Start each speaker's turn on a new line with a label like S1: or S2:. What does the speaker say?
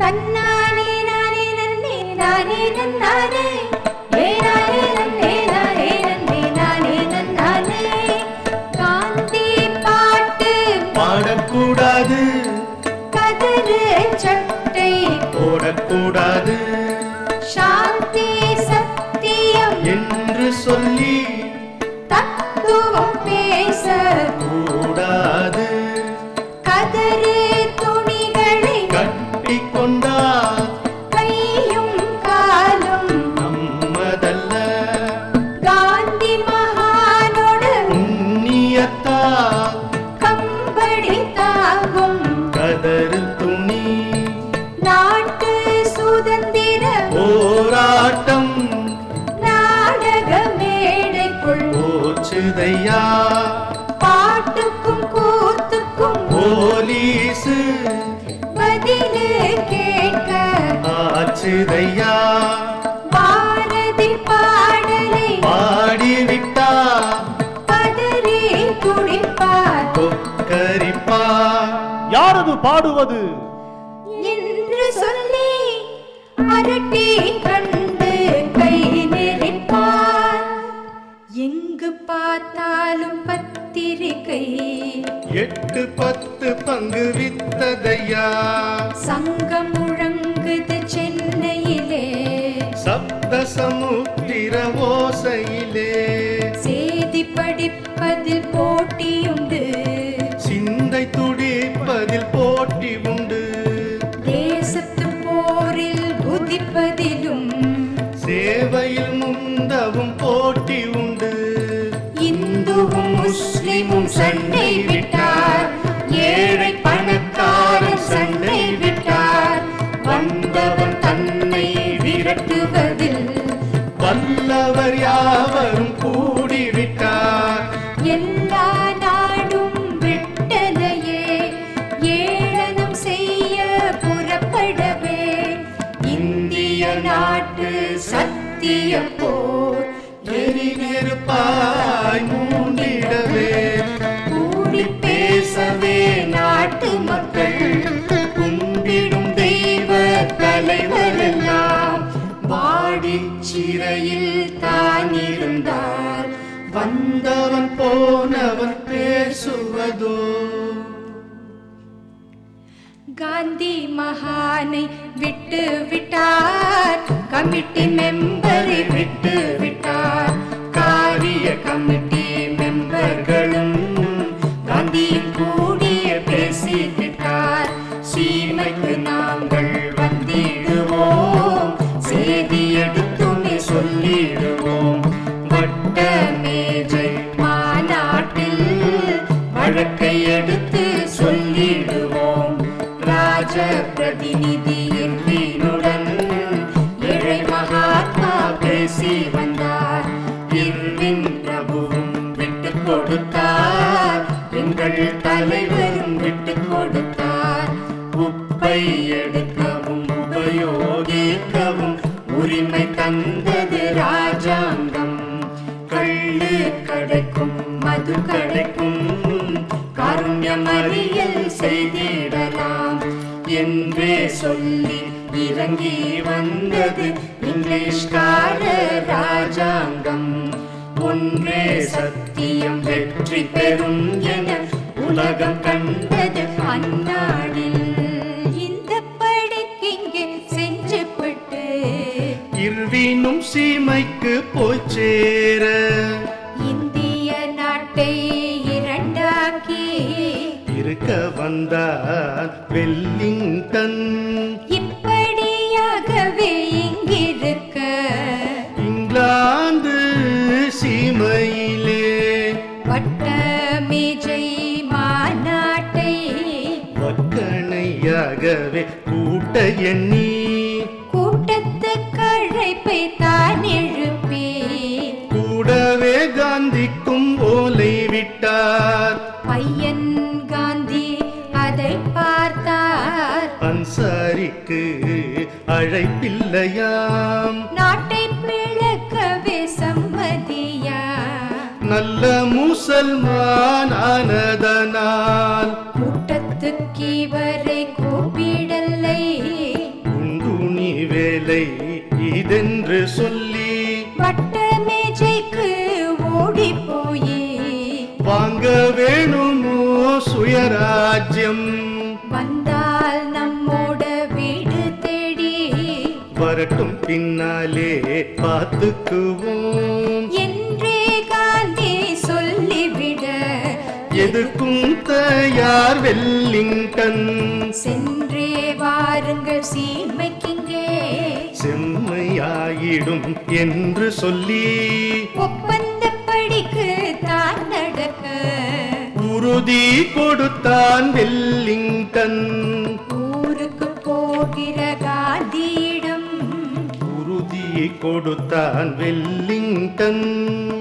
S1: தன்னானே நானே நன்னே நானே நன்னானே ஏ நானே நன்னே நானே நன்னே நானே நன்னானே காந்தி பாட்டு
S2: பாடக்கூடாது
S1: கதறு சட்டை
S2: போடக்கூடாது
S1: சாந்தி சத்தியம்
S2: என்று சொல்லி
S1: தத்துவம் பேச
S2: கூடாது
S1: கதறு துணிகளை
S2: கட்டிக் கொண்டால்
S1: கையும் காலும்
S2: நம்மதல்ல
S1: காந்தி மகானோடு
S2: புண்ணியத்தால்
S1: கம்படி தாகும்
S2: கதறு துணி
S1: நாட்டு சுதந்திர
S2: போராட்டம்
S1: நாடக மேடைக்குள்
S2: போச்சுதையா
S1: பாட்டுக்கும் கூத்துக்கும்
S2: போலீசு
S1: பதிலு கேட்க
S2: ஆச்சுதையா
S1: பாரதி பாடலை
S2: பாடிவிட்டா
S1: பதறி துடிப்பார்
S2: கொக்கரிப்பா
S3: யாரது பாடுவது
S1: என்று சொல்லி அரட்டி கண்டு கை நெறிப்பார் எங்கு பார்த்தாலும் பத்திரிகை
S2: எட்டு பத்து பங்கு வித்ததையா
S1: சங்கம் முழங்குது சென்னையிலே
S2: சப்த சமுத்திர ஓசையிலே
S1: செய்தி படிப்பதில் போட்டியுண்டு
S2: சிந்தை துடிப்பதில் போட்டி உண்டு
S1: தேசத்து போரில் குதிப்பதிலும்
S2: சேவையில் முந்தவும் போட்டி உண்டு
S1: இந்துவும் முஸ்லிமும் சண்டை விட்டார் ஏழை பணக்காரன் சண்டை விட்டார் வந்தவன் தன்னை விரட்டுவதில்
S2: வல்லவர் யாவரும் கூடிவிட்டார்
S1: எல்லா நாடும் விட்டதையே ஏளனம் செய்ய புறப்படவே இந்திய நாட்டு சத்திய போர்
S2: எரி நெருப்பாய் மூண்டிடவே
S1: கூடி பேசவே நாட்டு மக்கள் கும்பிடும் தெய்வ தலைவரெல்லாம் வாடிச் சிறையில் தான் இருந்தார்
S2: வந்தவன் போனவன் பேசுவதோ
S1: காந்தி மகானை விட்டு விட்டார் கமிட்டி மெம்பரை விட்டு விட்டார் காரிய கமிட்டி மெம்பர்களும் காந்தியின் கூடிய பேசிவிட்டார் சீமைக்கு நாங்கள் வந்திடுவோம் செய்தி எடுத்துமே சொல்லிடுவோம் வட்ட மேஜை மாநாட்டில் வழக்கை எடுத்து சொல்லிடுவோம் ராஜ பிரதிநிதி என்வினுடன் ஏழை மகாத்மா பேசி வந்தார் இர்வின் பிரபுவும் விட்டு கொடுத்தார் எங்கள் தலைவரும் விட்டு கொடுத்தார் உப்பை எடுக்கவும் உபயோகிக்கவும் உரிமை தந்தது ராஜாங்கம் கள்ளு கிடைக்கும் மது கிடைக்கும் காருண்ய மறியல் செய்திடலாம் என்றே சொல்லி இறங்கி வந்தது இங்கிலீஷ்கார ராஜாங்கம் ஒன்றே சத்தியம் வெற்றி பெறும் என உலகம் கண்டது அந்நாடில் இந்த படைக்கிங்கே செஞ்சுப்பட்டு
S2: இர்வீனும் சீமைக்கு போய் சேர
S1: இந்திய நாட்டை இரண்டாக்கி
S2: இருக்க வந்தார் வெல்லிங்டன்
S1: இப்படியாகவே இங்கிருக்க
S2: இங்கிலாந்து சீமையிலே
S1: வட்ட மேஜை மாநாட்டை
S2: வக்கணையாகவே கூட்ட எண்ணி
S1: கூட்டத்து கழைப்பை தான் எழுப்பி
S2: கூடவே காந்திக்கும் ஓலை விட்டார்
S1: பையன் காந்தி அதை பார்த்தார்
S2: அன்சாரிக்கு அழைப்பில்லையாம்
S1: நாட்டை பிளக்கவே சம்மதியா
S2: நல்ல முசல்மான் ஆனதனால்
S1: கூட்டத்துக்கு இவரை கூப்பிடலை
S2: வேலை இதென்று சொல்லி
S1: வட்ட மேஜைக்கு ஓடி போய்
S2: வாங்க வேணுமோ சுயராஜ்யம்
S1: வந்தால் நம்மோட வீடு தேடி
S2: வரட்டும் பின்னாலே பார்த்துக்குவோம்
S1: என்றே காந்தி சொல்லிவிட
S2: எதுக்கும் தயார் வெல்லிங்டன்
S1: சென்றே வாருங்கள் சீமைக்கிங்கே
S2: செம்மையாயிடும் என்று சொல்லி
S1: ஒப்பந்தப்படிக்கு தான் நடக்க
S2: உறுதி கொடுத்தான் வெல்லிங்டன்
S1: ஊருக்கு போகிற காந்தியிடம்
S2: உறுதியை கொடுத்தான் வெல்லிங்டன்